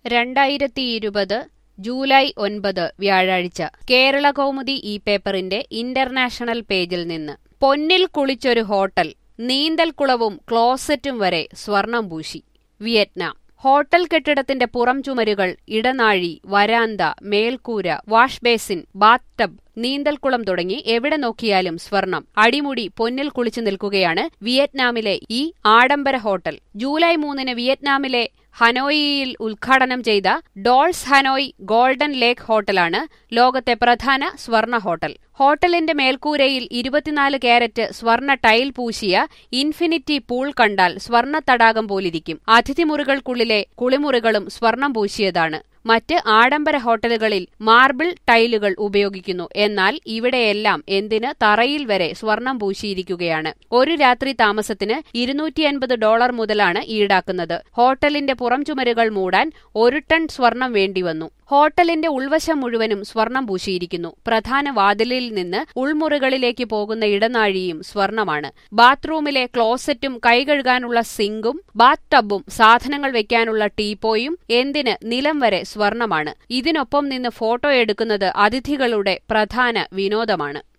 രണ്ടായിരത്തി ഇരുപത് ജൂലൈ ഒൻപത് വ്യാഴാഴ്ച കേരള കൗമുദി ഈ പേപ്പറിന്റെ ഇന്റർനാഷണൽ പേജിൽ നിന്ന് പൊന്നിൽ കുളിച്ചൊരു ഹോട്ടൽ നീന്തൽക്കുളവും ക്ലോസറ്റും വരെ സ്വർണം പൂശി വിയറ്റ്നാം ഹോട്ടൽ കെട്ടിടത്തിന്റെ പുറം ചുമരുകൾ ഇടനാഴി വരാന്ത മേൽക്കൂര വാഷ് ബേസിൻ ബാത്ത് ടബ് നീന്തൽക്കുളം തുടങ്ങി എവിടെ നോക്കിയാലും സ്വർണം അടിമുടി പൊന്നിൽ കുളിച്ചു നിൽക്കുകയാണ് വിയറ്റ്നാമിലെ ഈ ആഡംബര ഹോട്ടൽ ജൂലൈ മൂന്നിന് വിയറ്റ്നാമിലെ ഹനോയിയിൽ ഉദ്ഘാടനം ചെയ്ത ഡോൾസ് ഹനോയ് ഗോൾഡൻ ലേക്ക് ഹോട്ടലാണ് ലോകത്തെ പ്രധാന സ്വർണ ഹോട്ടൽ ഹോട്ടലിന്റെ മേൽക്കൂരയിൽ ഇരുപത്തിനാല് കാരറ്റ് സ്വർണ ടൈൽ പൂശിയ ഇൻഫിനിറ്റി പൂൾ കണ്ടാൽ സ്വർണ തടാകം പോലിരിക്കും അതിഥിമുറികൾക്കുള്ളിലെ കുളിമുറികളും സ്വർണം പൂശിയതാണ് മറ്റ് ആഡംബര ഹോട്ടലുകളിൽ മാർബിൾ ടൈലുകൾ ഉപയോഗിക്കുന്നു എന്നാൽ ഇവിടെയെല്ലാം എന്തിന് തറയിൽ വരെ സ്വർണം പൂശിയിരിക്കുകയാണ് ഒരു രാത്രി താമസത്തിന് ഇരുന്നൂറ്റി അൻപത് ഡോളർ മുതലാണ് ഈടാക്കുന്നത് ഹോട്ടലിന്റെ പുറം ചുമരുകൾ മൂടാൻ ഒരു ടൺ സ്വർണം വേണ്ടിവന്നു ഹോട്ടലിന്റെ ഉൾവശം മുഴുവനും സ്വർണം പൂശിയിരിക്കുന്നു പ്രധാന വാതിലിൽ നിന്ന് ഉൾമുറികളിലേക്ക് പോകുന്ന ഇടനാഴിയും സ്വർണമാണ് ബാത്റൂമിലെ ക്ലോസറ്റും കൈകഴുകാനുള്ള സിങ്കും ബാത്ത് ടബും സാധനങ്ങൾ വെക്കാനുള്ള ടീപ്പോയും എന്തിന് നിലം വരെ സ്വർണമാണ് ഇതിനൊപ്പം നിന്ന് ഫോട്ടോ എടുക്കുന്നത് അതിഥികളുടെ പ്രധാന വിനോദമാണ്